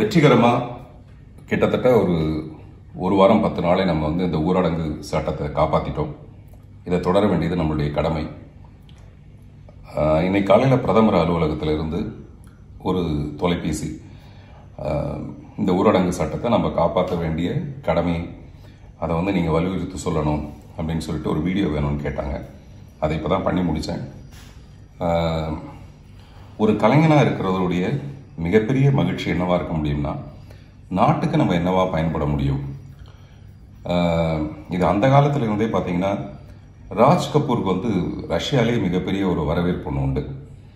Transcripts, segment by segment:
வெற்றிகரமாக கிட்டத்தட்ட ஒரு ஒரு வாரம் பத்து நாளை நம்ம வந்து இந்த ஊரடங்கு சட்டத்தை காப்பாற்றிட்டோம் இதை தொடர வேண்டியது நம்மளுடைய கடமை ஆஹ் இன்னைக்கு காலையில் பிரதமர் அலுவலகத்திலிருந்து ஒரு தொலைபேசி ஆஹ் இந்த ஊரடங்கு சட்டத்தை நம்ம காப்பாற்ற வேண்டிய கடமை அதை வந்து நீங்கள் வலியுறுத்தி சொல்லணும் அப்படின்னு சொல்லிட்டு ஒரு வீடியோ வேணும்னு கேட்டாங்க அதை இப்போ தான் பண்ணி முடித்தேன் ஒரு கலைஞனாக இருக்கிறவருடைய மிகப்பெரிய மகிழ்ச்சி என்னவா இருக்க முடியும்னா நாட்டுக்கு நம்ம என்னவா பயன்பட முடியும் ஆஹ் இது அந்த காலத்துல இருந்தே பார்த்தீங்கன்னா ராஜ் கபூருக்கு வந்து ரஷ்யாலே மிகப்பெரிய ஒரு வரவேற்பு ஒன்று உண்டு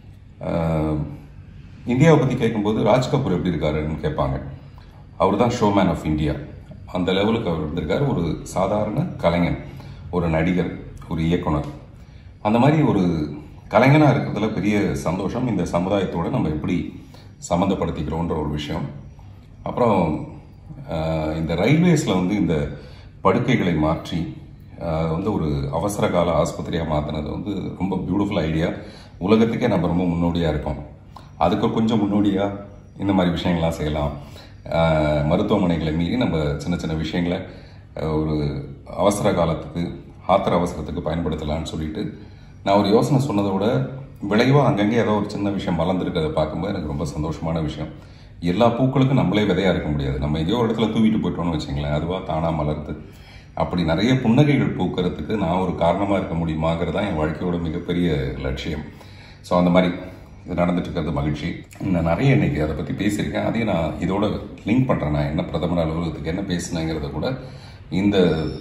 ஆஹ் இந்தியாவை பற்றி கேட்கும்போது ராஜ் கபூர் எப்படி இருக்காருன்னு கேட்பாங்க அவர் தான் ஷோமேன் ஆஃப் இந்தியா அந்த லெவலுக்கு அவர் இருந்திருக்காரு ஒரு சாதாரண கலைஞன் ஒரு நடிகர் ஒரு இயக்குனர் அந்த மாதிரி ஒரு கலைஞனாக இருக்கிறதுல பெரிய சந்தோஷம் இந்த சமுதாயத்தோட நம்ம எப்படி சம்மந்தப்படுத்திக்கிறோன்ற ஒரு விஷயம் அப்புறம் ஆஹ், இந்த ரயில்வேஸில் வந்து இந்த படுக்கைகளை மாற்றி ஆஹ், வந்து ஒரு அவசர கால ஆஸ்பத்திரியாக மாற்றினது வந்து ரொம்ப பியூட்டிஃபுல் ஐடியா உலகத்துக்கே நம்ம ரொம்ப முன்னோடியாக இருக்கோம் அதுக்கு கொஞ்சம் முன்னோடியாக இந்த மாதிரி விஷயங்கள்லாம் செய்யலாம் ஆஹ், மருத்துவமனைகளை மீறி நம்ம சின்ன சின்ன விஷயங்களை ஆஹ், ஒரு அவசர காலத்துக்கு ஆத்திர அவசரத்துக்கு பயன்படுத்தலாம்னு சொல்லிட்டு நான் ஒரு யோசனை சொன்னதை விட விளைவாக அங்கங்கே ஏதோ ஒரு சின்ன விஷயம் மலர்ந்துருக்கிறத பார்க்கும்போது எனக்கு ரொம்ப சந்தோஷமான விஷயம் எல்லா பூக்களுக்கும் நம்மளே விதையா இருக்க முடியாது நம்ம எங்கேயோ ஒரு இடத்துல தூவிட்டு போயிட்டோம்னு வச்சுங்களேன் அதுவாக தானாக மலருது அப்படி நிறைய புன்னகைகள் பூக்கிறதுக்கு நான் ஒரு காரணமாக இருக்க முடியுமாங்கிறது தான் என் வாழ்க்கையோட மிகப்பெரிய லட்சியம் ஸோ அந்த மாதிரி இது நடந்துட்டு இருக்கிறது மகிழ்ச்சி நான் நிறைய இன்னைக்கு அதை பற்றி பேசியிருக்கேன் அதையும் நான் இதோட லிங்க் பண்ணுறேன் நான் என்ன பிரதமர் அலுவலகத்துக்கு என்ன பேசினேங்கிறத கூட இந்த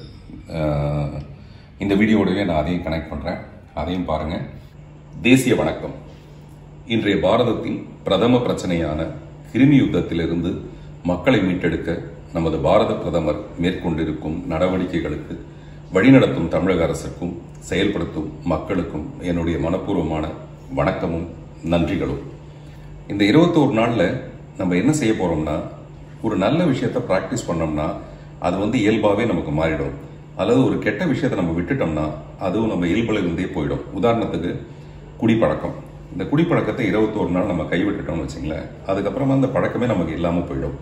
அஹ், இந்த வீடியோடவே நான் அதையும் கனெக்ட் பண்ணுறேன் அதையும் பாருங்கள் தேசிய வணக்கம் இன்றைய பாரதத்தின் பிரதம பிரச்சனையான கிருமி யுத்தத்திலிருந்து மக்களை மீட்டெடுக்க நமது பாரத பிரதமர் மேற்கொண்டிருக்கும் நடவடிக்கைகளுக்கு வழிநடத்தும் தமிழக அரசுக்கும் செயல்படுத்தும் மக்களுக்கும் என்னுடைய மனப்பூர்வமான வணக்கமும் நன்றிகளும் இந்த இருபத்தோரு நாள்ல நம்ம என்ன செய்ய போறோம்னா ஒரு நல்ல விஷயத்த பிராக்டிஸ் பண்ணோம்னா அது வந்து இயல்பாவே நமக்கு மாறிடும் அல்லது ஒரு கெட்ட விஷயத்தை நம்ம விட்டுட்டோம்னா அதுவும் நம்ம இயல்புல இருந்தே போயிடும் உதாரணத்துக்கு குடிப்பழக்கம் இந்த குடிப்பழக்கத்தை இருபத்தோரு நாள் நம்ம கைவிட்டுட்டோம்னு வச்சுங்களேன் அதுக்கப்புறமா அந்த பழக்கமே நமக்கு இல்லாம போயிடும்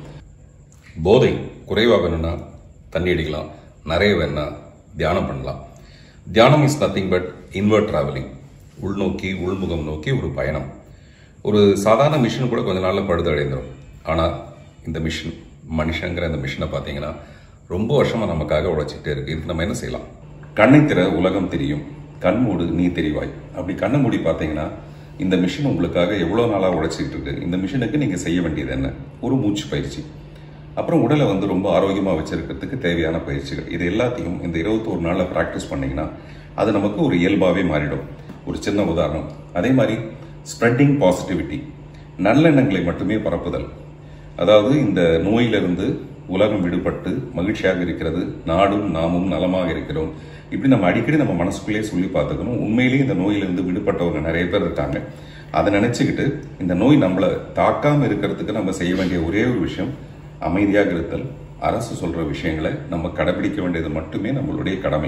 போதை குறைவா வேணும்னா தண்ணி அடிக்கலாம் நிறைய வேணும்னா தியானம் பண்ணலாம் தியானம் is nothing but inward travelling உள்நோக்கி உள்முகம் நோக்கி ஒரு பயணம் ஒரு சாதாரண மிஷின் கூட கொஞ்ச நாள்ல பழுது அடைந்துடும் ஆனா இந்த மிஷின் மனுஷங்கிற இந்த மிஷினை பார்த்தீங்கன்னா ரொம்ப வருஷமா நமக்காக உழைச்சிக்கிட்டே இருக்கு இதுக்கு நம்ம என்ன செய்யலாம் கண்ணை திற உலகம் தெரியும் கண் மூடு நீ தெரிவாய் அப்படி கண்ணை மூடி பார்த்தீங்கன்னா இந்த மிஷின் உங்களுக்காக எவ்வளவு நாளா உழைச்சிட்டு இருக்கு இந்த மிஷினுக்கு நீங்க செய்ய வேண்டியது என்ன ஒரு மூச்சு பயிற்சி அப்புறம் உடலை வந்து ரொம்ப ஆரோக்கியமா வச்சிருக்கிறதுக்கு தேவையான பயிற்சிகள் இது எல்லாத்தையும் இந்த இருபத்தோரு நாள்ல பிராக்டிஸ் பண்ணீங்கன்னா அது நமக்கு ஒரு இயல்பாவே மாறிடும் ஒரு சின்ன உதாரணம் அதே மாதிரி ஸ்ப்ரெட்டிங் பாசிட்டிவிட்டி நல்லெண்ணங்களை மட்டுமே பரப்புதல் அதாவது இந்த நோயிலிருந்து உலகம் விடுபட்டு மகிழ்ச்சியாக இருக்கிறது நாடும் நாமும் நலமாக இருக்கிறோம் இப்படி நம்ம அடிக்கடி நம்ம மனசுக்குள்ளேயே சொல்லி பார்த்துக்கணும் உண்மையிலேயே இந்த நோயிலிருந்து விடுபட்டவங்க நிறைய பேர் இருக்காங்க அதை நினைச்சுக்கிட்டு இந்த நோய் நம்மளை தாக்காம இருக்கிறதுக்கு நம்ம செய்ய வேண்டிய ஒரே ஒரு விஷயம் அமைதியாக இருத்தல் அரசு சொல்ற விஷயங்களை நம்ம கடைபிடிக்க வேண்டியது மட்டுமே நம்மளுடைய கடமை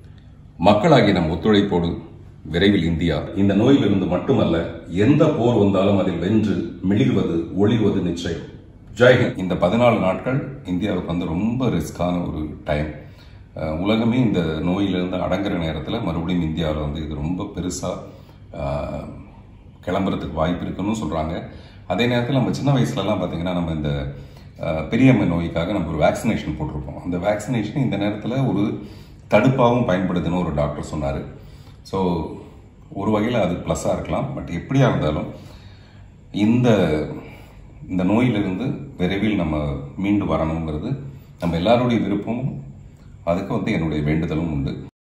மக்களாகிய நம் ஒத்துழைப்போடு விரைவில் இந்தியா இந்த நோயிலிருந்து மட்டுமல்ல எந்த போர் வந்தாலும் அதில் வென்று மிளிர்வது ஒளிர்வது நிச்சயம் ஜெய்ஹிந்த் இந்த பதினாலு நாட்கள் இந்தியாவுக்கு வந்து ரொம்ப ரிஸ்கான ஒரு டைம் அஹ், உலகமே இந்த நோயிலிருந்து அடங்குற நேரத்தில் மறுபடியும் இந்தியாவில் வந்து இது ரொம்ப பெருசாக கிளம்புறதுக்கு வாய்ப்பு இருக்குன்னு சொல்கிறாங்க அதே நேரத்தில் நம்ம சின்ன வயசுலலாம் பார்த்தீங்கன்னா நம்ம இந்த அஹ், பெரியம்மை நோய்க்காக நம்ம ஒரு வேக்சினேஷன் போட்டிருப்போம் அந்த வேக்சினேஷன் இந்த நேரத்தில் ஒரு தடுப்பாகவும் பயன்படுதுன்னு ஒரு டாக்டர் சொன்னார் ஸோ ஒரு வகையில் அது ப்ளஸ்ஸாக இருக்கலாம் பட் எப்படியா இருந்தாலும் இந்த இந்த நோயிலிருந்து விரைவில் நம்ம மீண்டு வரணுங்கிறது நம்ம எல்லாருடைய விருப்பமும் அதுக்கு வந்து என்னுடைய வேண்டுதலும் உண்டு